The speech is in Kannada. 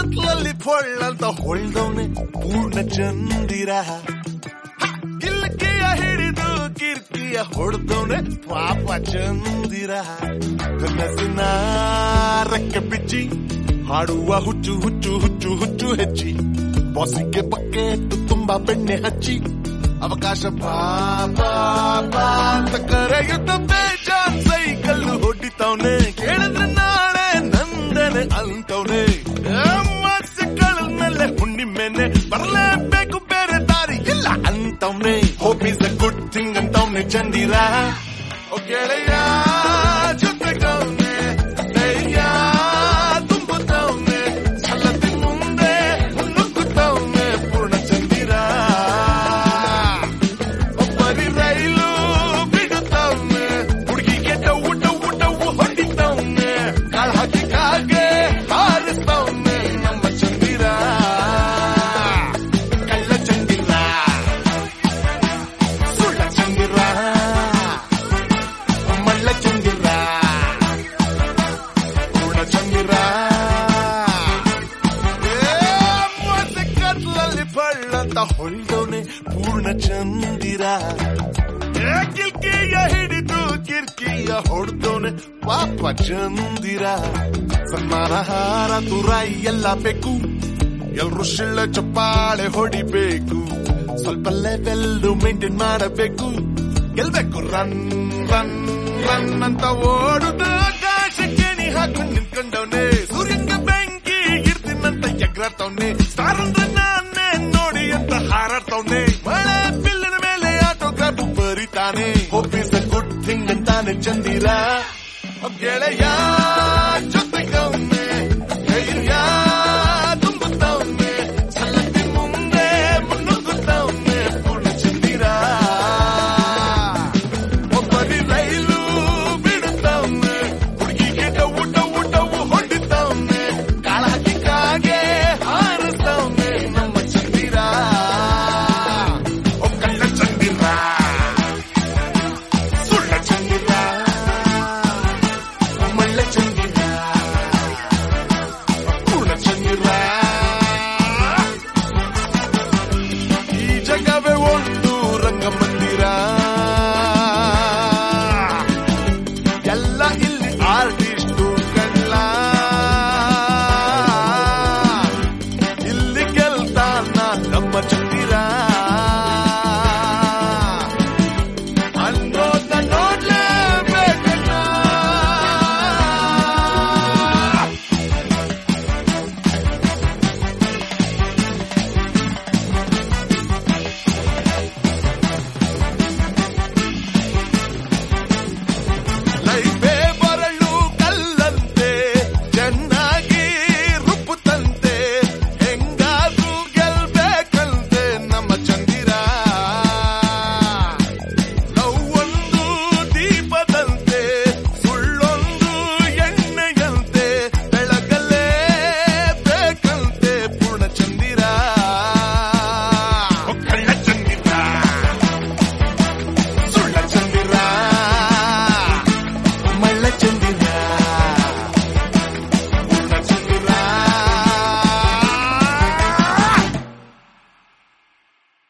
ಕತ್ಲಲ್ಲಿ ಪೊಳ್ಳಂತ ಹೊಳ್ದವನೆ ಪೂರ್ಣ ಚಂದಿರ ಕಿಲ್ಕಿಯ ಹಿಡಿದು ಕಿರ್ಕಿಯ ಹೊಡೆದವನೆ ಪಾಪ ಚಂದಿರ ಕನಸಿನ ರೆಕ್ಕೆ ಬಿಚ್ಚಿ ಹಾಡುವ ಹುಚ್ಚು ಹುಚ್ಚು ಹುಚ್ಚು ಹುಚ್ಚು ಹೆಚ್ಚಿ ಬಾಸಿಗೆ ಬಕ್ಕೆ ತುಂಬಾ ಬೆಣ್ಣೆ ಹಚ್ಚಿ ಅವಕಾಶ ಬಾ ಬಾ ಬಾ ಅಂತ ಕರೆಯುತ್ತ ಬೇಜಾನ್ ಸೈಕಲ್ ಹೊಡಿತವನೆ ಕೇಳಿದ್ರೆ ನಾಳೆ ನಂದನೆ ಅಂತವನೆ ಮತ್ಸಗಳ ಮೇಲೆ ಹುಣ್ಣಿಮೆನೆ ಬರಲೇಬೇಕು ಬೇರೆ ದಾರಿ ಇಲ್ಲ ಅಂತವ್ನೆ hope is a good thing ಅಂತವ್ನೆ ಚಂದಿರ ಓ ಗೆಳೆಯ ಜೊತೆಗವ್ನೆ ಧೈರ್ಯ ತುಂಬುತ್ತವ್ನೆ ಛಲದಿ ಮುಂದೆ ನುಗ್ಗುತ್ತವ್ನೆ ಪೂರ್ಣ ಚಂದಿರ ಒಬ್ಬರಿ ರೈಲು ಬಿಡುತ್ತವ್ನೆ ಹುಡುಗಿಗೆ ಡೌ ಡೌ ಡೌ ಹೊಡಿತವ್ನೆ ಕಾಳ್ ಹಾಕಿ ಕಾಗೆ ಹಾರಿಸ್ತವ್ನೆ ನಮ್ಮ ಚಂದಿರ ಕಳ್ಳ ಚಂದಿರ ಸುಳ್ಳ ಚಂದಿರ ಮಳ್ಳ ಚಂದಿರ ಪೂರ್ಣ ಚಂದಿರ ಮತ್ತೆ ಕತ್ಲಲ್ಲಿ ಬಳ್ಳಂತ ಹೊಳ್ದವನೆ ಪೂರ್ಣ ಚಂದಿರ ಏ ಕಿಲ್ಕಿಯ ಹಿಡಿದು ಕಿರ್ಕಿಯ ಹೊಡ್ದವನೆ ಪಾಪ ಚಂದಿರ ಸನ್ಮಾನ ಹಾರ ತುರಾಯಿ ಎಲ್ಲ ಬೇಕು ಎಲ್ರು ಶಿಳ್ಳ ಚಪ್ಪಾಳೆ ಹೊಡಿಬೇಕು ಸ್ವಲ್ಪ ಲೆವೆಲ್ ಮೇಂಟೈನ್ ಮಾಡಬೇಕು ಗೆಲ್ಬೇಕು ರನ್ ರನ್ ರನ್ ಅಂತ ಓಡುದ ಆಕಾಶಕ್ಕೆ ನೀ ಹಾಕೊಂಡು ನಿಂತ್ಕೊಂಡವನೆ ಸೂರ್ಯಂಗ ಬೆಂಕಿ ಇರ್ತೀನಂತ ಎಗ್ರಾಡ್ತವ್ನೆ ಸ್ಟಾರ್ ಅಂದ್ರೆ ನಾನೇ ನೋಡಿ ಅಂತ ಹಾರಾಡ್ತವ್ನೆ ಮಳೆ ಬಿಲ್ಲಿನ ಮೇಲೆ ಆಟೋಗ್ರಾಫ್ ಬರೀತಾನೆ hope is a good thing ಅಂತಾನೆ ಚಂದಿರ ಗೆಳೆಯ